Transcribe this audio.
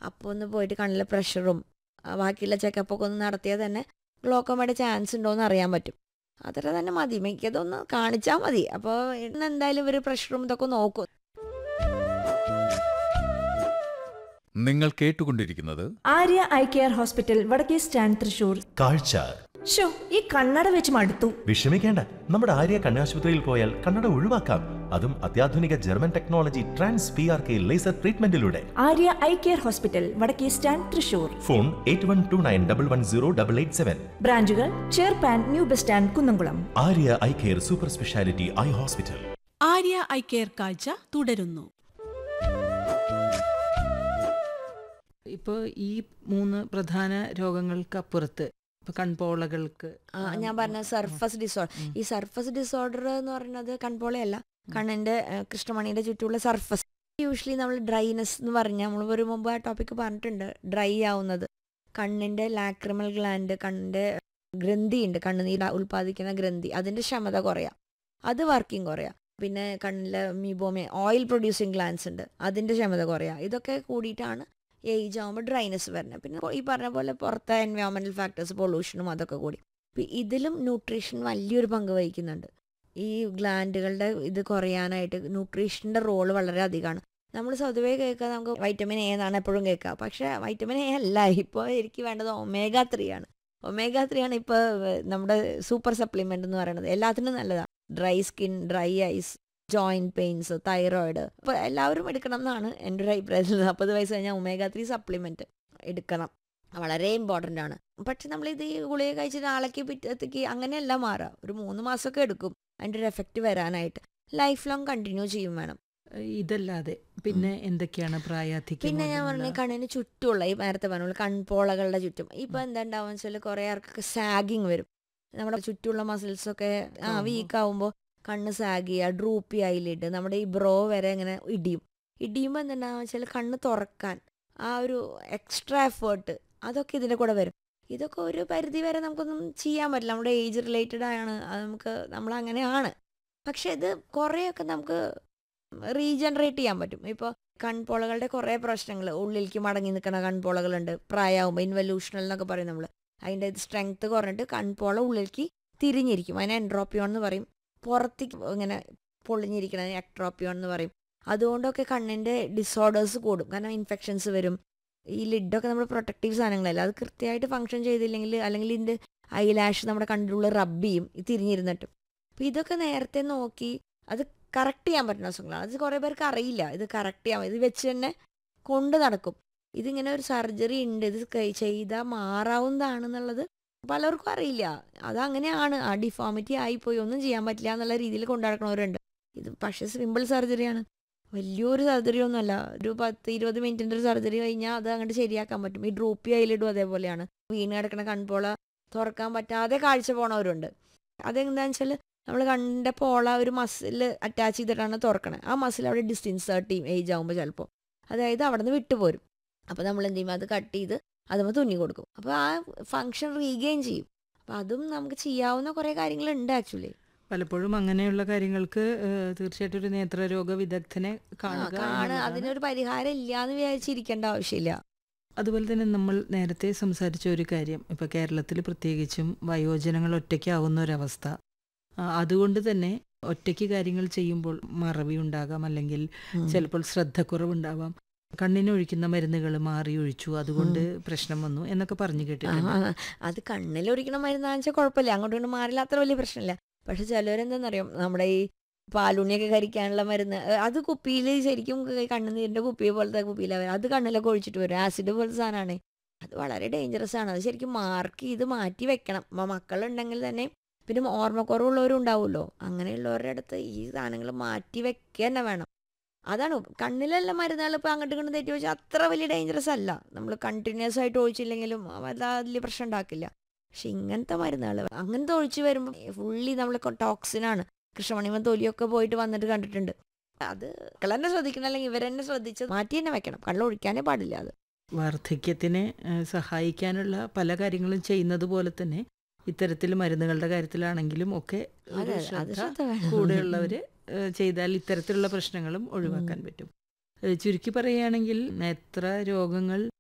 അപ്പോൾ ഒന്ന് പോയിട്ട് കണ്ണിലെ പ്രഷറും ബാക്കിയുള്ള ചെക്കപ്പൊക്കെ ഒന്ന് നടത്തിയാൽ തന്നെ ഗ്ലോക്കോമയുടെ ചാൻസ് ഉണ്ടോ എന്ന് അറിയാൻ പറ്റും അത്ര തന്നെ മതി മിക്കതൊന്ന് കാണിച്ചാൽ മതി അപ്പോൾ ഇന്ന് എന്തായാലും ഇവർ പ്രഷറും ഇതൊക്കെ നോക്കും നിങ്ങൾ കേട്ടുകൊണ്ടിരിക്കുന്നത് ആര്യ ഐ കെയർ ഹോസ്പിറ്റൽ വടക്കേ സ്റ്റാൻഡ് തൃശൂർ കാഴ്ച ഷോ ഈ കണ്ണട വെച്ച് മടുത്തു വിഷമിക്കേണ്ട നമ്മുടെ ആര്യ കണ്ണാശുപത്രിയിൽ പോയാൽ കണ്ണട ഒഴിവാക്കാം അതും അത്യാധുനിക German technology trans P R K laser ട്രീറ്റ്മെന്റിലൂടെ ആര്യ ഐ കെയർ ഹോസ്പിറ്റൽ വടക്കേ stand Thrissur phone eight one two nine double one zero double eight seven ബ്രാഞ്ചുകൾ ചേർപ്പാൻ new bus stand Kunnamkulam Arya Eye Care super speciality eye hospital Arya Eye Care കാഴ്ച തുടരുന്നു ഇപ്പോൾ ഈ മൂന്ന് പ്രധാന രോഗങ്ങൾക്കപ്പുറത്ത് ഇപ്പോൾ കൺപോളകൾക്ക് ആ, ഞാൻ പറഞ്ഞ സർഫസ് ഡിസോർഡർ ഈ സർഫസ് ഡിസോർഡർ എന്ന് പറയുന്നത് കൺപോളയല്ല കണ്ണിന്റെ ഏഹ്, കൃഷ്ണമണിയുടെ ചുറ്റുമുള്ള സർഫസ് യൂഷ്വലി നമ്മൾ ഡ്രൈനെസ് എന്ന് പറഞ്ഞാൽ നമ്മൾ ഒരു മുമ്പ് ആ ടോപ്പിക്ക് പറഞ്ഞിട്ടുണ്ട് ഡ്രൈ ആവുന്നത് കണ്ണിന്റെ ലാക്രിമൽ ഗ്ലാൻഡ് കണ്ണിന്റെ ഗ്രന്ഥി ഉണ്ട് കണ്ണുനീർ ഉൽപ്പാദിക്കുന്ന ഗ്രന്ഥി അതിന്റെ ക്ഷമത കുറയാം അത് വർക്കിംഗ് കുറയാം പിന്നെ കണ്ണിലെ മീബോമെ ഓയിൽ പ്രൊഡ്യൂസിങ് ഗ്ലാൻസ് ഉണ്ട് അതിന്റെ ക്ഷമത കുറയാം ഇതൊക്കെ കൂടിയിട്ടാണ് ഏജ് ആകുമ്പോൾ ഡ്രൈനെസ് വരുന്നത് പിന്നെ ഈ പറഞ്ഞ പോലെ പുറത്തെ എൻവയോൺമെന്റൽ ഫാക്ടേഴ്സ് പൊല്യൂഷനും അതൊക്കെ കൂടി ഇപ്പം ഇതിലും ന്യൂട്രീഷൻ വലിയൊരു പങ്ക് വഹിക്കുന്നുണ്ട് ഈ ഗ്ലാൻഡുകളുടെ ഇത് കുറയാനായിട്ട് ന്യൂട്രീഷൻ്റെ റോള് വളരെ അധികമാണ് നമ്മൾ സ്വതവേ കേൾക്കുക നമുക്ക് വൈറ്റമിൻ എ എന്നാണ് എപ്പോഴും കേൾക്കുക പക്ഷേ വൈറ്റമിൻ എ അല്ല ഇപ്പോൾ എനിക്ക് വേണ്ടത് ഒമേഗ ത്രീ ആണ് ഒമേഗ ത്രീ ആണ് ഇപ്പോൾ നമ്മുടെ സൂപ്പർ സപ്ലിമെൻ്റ് എന്ന് പറയുന്നത് എല്ലാത്തിനും നല്ലതാണ് dry skin dry eyes joint pains thyroid ഇപ്പോൾ എല്ലാവരും എടുക്കണം എന്നാണ് എൻ്റെ ഒരു അഭിപ്രായത്തിൽ നാൽപ്പത് വയസ്സ് കഴിഞ്ഞാൽ ഒമേഗ ത്രീ സപ്ലിമെൻറ്റ് എടുക്കണം വളരെ ഇമ്പോർട്ടൻ്റ് ആണ് പക്ഷെ നമ്മളിത് ഈ ഗുളിക കഴിച്ച് നാളേക്ക് പിറ്റത്തേക്ക് അങ്ങനെയല്ല മാറുക ഒരു മൂന്ന് മാസമൊക്കെ എടുക്കും അതിൻ്റെ ഒരു എഫക്റ്റ് വരാനായിട്ട് ലൈഫ് ലോങ് കണ്ടിന്യൂ ചെയ്യും വേണം ഇതല്ലാതെ പിന്നെ എന്തൊക്കെയാണ് പ്രായാധിക്യം പിന്നെ ഞാൻ മൂലമുള്ള- പറഞ്ഞ കണ്ണിന് ചുറ്റുമുള്ള ഈ നേരത്തെ പറഞ്ഞ കൺപോളകളുടെ ചുറ്റും ഇപ്പൊ എന്താ ഉണ്ടാവുക വെച്ചാൽ കുറെ ആർക്കൊക്കെ സാഗിങ് വരും നമ്മുടെ ചുറ്റുമുള്ള മസിൽസ് ഒക്കെ ആ ആഹാ. വീക്ക് ആവുമ്പോൾ കണ്ണ് സാഗ് ചെയ്യുക ഡ്രൂപ്പി ഐലിഡ് നമ്മുടെ ഈ ബ്രോ വരെ ഇങ്ങനെ ഇടിയും ഇടിയുമ്പോൾ എന്തുണ്ടാവുക വെച്ചാൽ കണ്ണ് തുറക്കാൻ ആ ഒരു എക്സ്ട്രാ എഫേർട്ട് അതൊക്കെ ഇതിൻ്റെ കൂടെ വരും ഇതൊക്കെ ഒരു പരിധി വരെ നമുക്കൊന്നും ചെയ്യാൻ പറ്റില്ല നമ്മുടെ ഏജ് റിലേറ്റഡ് ആണ് അത് നമുക്ക് നമ്മൾ അങ്ങനെയാണ് പക്ഷെ ഇത് കുറേയൊക്കെ നമുക്ക് റീജനറേറ്റ് ചെയ്യാൻ പറ്റും ഇപ്പോൾ കൺപോളകളുടെ കുറേ പ്രശ്നങ്ങൾ ഉള്ളിലേക്ക് മടങ്ങി നിൽക്കുന്ന കൺപോളകളുണ്ട് പ്രായമാകുമ്പോൾ ഇൻവല്യൂഷണൽ എന്നൊക്കെ പറയും നമ്മൾ അതിൻ്റെ സ്ട്രെങ്ത് കുറഞ്ഞിട്ട് കൺപോള ഉള്ളിലേക്ക് തിരിഞ്ഞിരിക്കും അതിനെ എൻട്രോപ്പിയോൺ എന്ന് പറയും പുറത്തേക്ക് ഇങ്ങനെ പൊളിഞ്ഞിരിക്കണത് എക്ട്രോപ്പിയോൺ എന്ന് പറയും അതുകൊണ്ടൊക്കെ കണ്ണിൻ്റെ ഡിസോർഡേഴ്സ് കൂടും കാരണം ഇൻഫെക്ഷൻസ് വരും ഈ ലിഡൊക്കെ നമ്മൾ പ്രൊട്ടക്റ്റീവ് സാധനങ്ങളല്ല അത് കൃത്യമായിട്ട് ഫങ്ഷൻ ചെയ്തില്ലെങ്കിൽ അല്ലെങ്കിൽ ഇതിൻ്റെ ഐലാഷ് നമ്മുടെ കണ്ണിലുള്ള റബ്ബ് ചെയ്യും ഈ തിരിഞ്ഞിരുന്നിട്ട് അപ്പോൾ ഇതൊക്കെ നേരത്തെ നോക്കി അത് കറക്റ്റ് ചെയ്യാൻ പറ്റുന്ന അസുഖങ്ങളാണ് അത് കുറേ പേർക്ക് അറിയില്ല ഇത് കറക്റ്റ് ചെയ്യാൻ ഇത് വെച്ച് തന്നെ കൊണ്ട് നടക്കും ഇതിങ്ങനെ ഒരു സർജറി ഉണ്ട് ഇത് കൈ- ചെയ്താൽ മാറാവുന്നതാണെന്നുള്ളത് പലർക്കും അറിയില്ല അതങ്ങനെയാണ് ആ ഡിഫോമിറ്റി ആയിപ്പോയി ഒന്നും ചെയ്യാൻ പറ്റില്ല എന്നുള്ള രീതിയിൽ കൊണ്ടു നടക്കണവരുണ്ട് ഇത് പക്ഷേ സിമ്പിൾ സർജറിയാണ് വലിയൊരു സർജറി ഒന്നുമല്ല ഒരു പത്ത് ഇരുപത് മിനിറ്റിൻ്റെ ഒരു സർജറി കഴിഞ്ഞാൽ അത് അങ്ങോട്ട് ശരിയാക്കാൻ പറ്റും ഈ ഡ്രൂപ്പി അതിലിടും അതേപോലെയാണ് വീണ് കിടക്കുന്ന കൺപോള തുറക്കാൻ പറ്റാതെ കാഴ്ച പോണവരുണ്ട് അതെന്താണെന്ന് വെച്ചാൽ നമ്മൾ കണ്ണിൻ്റെ പോള ഒരു മസിൽ അറ്റാച്ച് ചെയ്തിട്ടാണ് തുറക്കണത് ആ മസിൽ അവിടെ ഡിസ്ഇൻസേർട്ട് ചെയ്യും ഏജ് ആകുമ്പോൾ ചിലപ്പോൾ അതായത് അവിടെ നിന്ന് വിട്ടുപോരും അപ്പോൾ നമ്മൾ എന്ത് ചെയ്യും അത് കട്ട് ചെയ്ത് അതുമ്പോൾ തുന്നി കൊടുക്കും അപ്പോൾ ആ ഫങ്ഷൻ റീഗെയിൻ ചെയ്യും അപ്പോൾ അതും നമുക്ക് ചെയ്യാവുന്ന കുറേ കാര്യങ്ങളുണ്ട് ആക്ച്വലി പലപ്പോഴും അങ്ങനെയുള്ള കാര്യങ്ങൾക്ക് ഏഹ്, തീർച്ചയായിട്ടും ഒരു നേത്രരോഗ വിദഗ്ധനെ കാണുക കാണ എന്നുള്ളതാണ്. അതിനൊരു പരിഹാരം ഇല്ല എന്ന് വിചാരിച്ചിരിക്കേണ്ട ആവശ്യമില്ല അതുപോലെ തന്നെ നമ്മൾ നേരത്തെ സംസാരിച്ച ഒരു കാര്യം ഇപ്പോൾ കേരളത്തിൽ പ്രത്യേകിച്ചും വയോജനങ്ങൾ ഒറ്റയ്ക്കാവുന്ന ഒരവസ്ഥ ആ, അതുകൊണ്ട് തന്നെ ഒറ്റയ്ക്ക് കാര്യങ്ങൾ ചെയ്യുമ്പോൾ മറവി ഉണ്ടാകാം അല്ലെങ്കിൽ ചിലപ്പോൾ ശ്രദ്ധക്കുറവുണ്ടാവാം കണ്ണിന് ഒഴിക്കുന്ന മരുന്നുകൾ മാറി ഒഴിച്ചു അതുകൊണ്ട് പ്രശ്നം വന്നു എന്നൊക്കെ പറഞ്ഞു കേട്ടിട്ടുണ്ട് ആ, അത് കണ്ണിലൊഴിക്കണ മരുന്നാന്ന് വെച്ചാൽ കുഴപ്പമില്ല അങ്ങോട്ടും ഇങ്ങോട്ടും മാറില്ല അത്ര വലിയ പ്രശ്നമില്ല പക്ഷെ ചിലവരെന്താണെന്നറിയാം നമ്മുടെ ഈ പാലുണ്ണിയൊക്കെ കരിക്കാനുള്ള മരുന്ന് ഏ, അത് കുപ്പിയിൽ ശരിക്കും കണ്ണുനീരിൻ്റെ കുപ്പി പോലത്തെ കുപ്പിയിലാണ് വരും അത് കണ്ണിലൊക്കെ ഒഴിച്ചിട്ട് വരും ആസിഡ് പോലത്തെ സാധനമാണ് അത് വളരെ ഡേഞ്ചറസ് ആണ് അത് ശരിക്കും മാർക്ക് ചെയ്ത് മാറ്റി വെക്കണം മ- മക്കളുണ്ടെങ്കിൽ തന്നെ പിന്നെ ഓർമ്മക്കുറവുള്ളവരും ഉണ്ടാവുമല്ലോ അങ്ങനെയുള്ളവരുടെ അടുത്ത് ഈ സാധനങ്ങൾ മാറ്റി വെക്കുക തന്നെ വേണം അതാണ് കണ്ണിലുള്ള മരുന്നുകൾ ഇപ്പോൾ അങ്ങോട്ടും ഇങ്ങോട്ടും തെറ്റി വെച്ചാൽ അത്ര വലിയ ഡേഞ്ചറസ് അല്ല നമ്മൾ കണ്ടിന്യൂസ് ആയിട്ട് ഒഴിച്ചില്ലെങ്കിലും വലിയ പ്രശ്നം ഉണ്ടാക്കില്ല പക്ഷെ ഇങ്ങനത്തെ മരുന്നുകൾ അങ്ങനത്തെ ഒഴിച്ച് വരുമ്പോൾ ഫുള്ളി നമ്മൾ ടോക്സിനാണ് കൃഷ്ണമണിമ തൊലിയൊക്കെ പോയിട്ട് വന്നിട്ട് കണ്ടിട്ടുണ്ട് അത് മക്കൾ തന്നെ ശ്രദ്ധിക്കണം അല്ലെങ്കിൽ ഇവരെന്നെ ശ്രദ്ധിച്ച് മാറ്റി തന്നെ വെക്കണം കള്ളം ഒഴിക്കാനേ പാടില്ല അത് വാർദ്ധക്യത്തിനെ ഏഹ്, സഹായിക്കാനുള്ള പല കാര്യങ്ങളും ചെയ്യുന്നത് പോലെ തന്നെ ഇത്തരത്തിൽ മരുന്നുകളുടെ കാര്യത്തിലാണെങ്കിലും ഒക്കെ ഒരു അതെ അത് ശ്രദ്ധ ശ്രദ്ധ വേണം കൂടെയുള്ളവര് ഏഹ്, ചെയ്താൽ ഇത്തരത്തിലുള്ള പ്രശ്നങ്ങളും ഒഴിവാക്കാൻ പറ്റും ഏഹ്, ചുരുക്കി പറയുകയാണെങ്കിൽ നേത്ര രോഗങ്ങൾ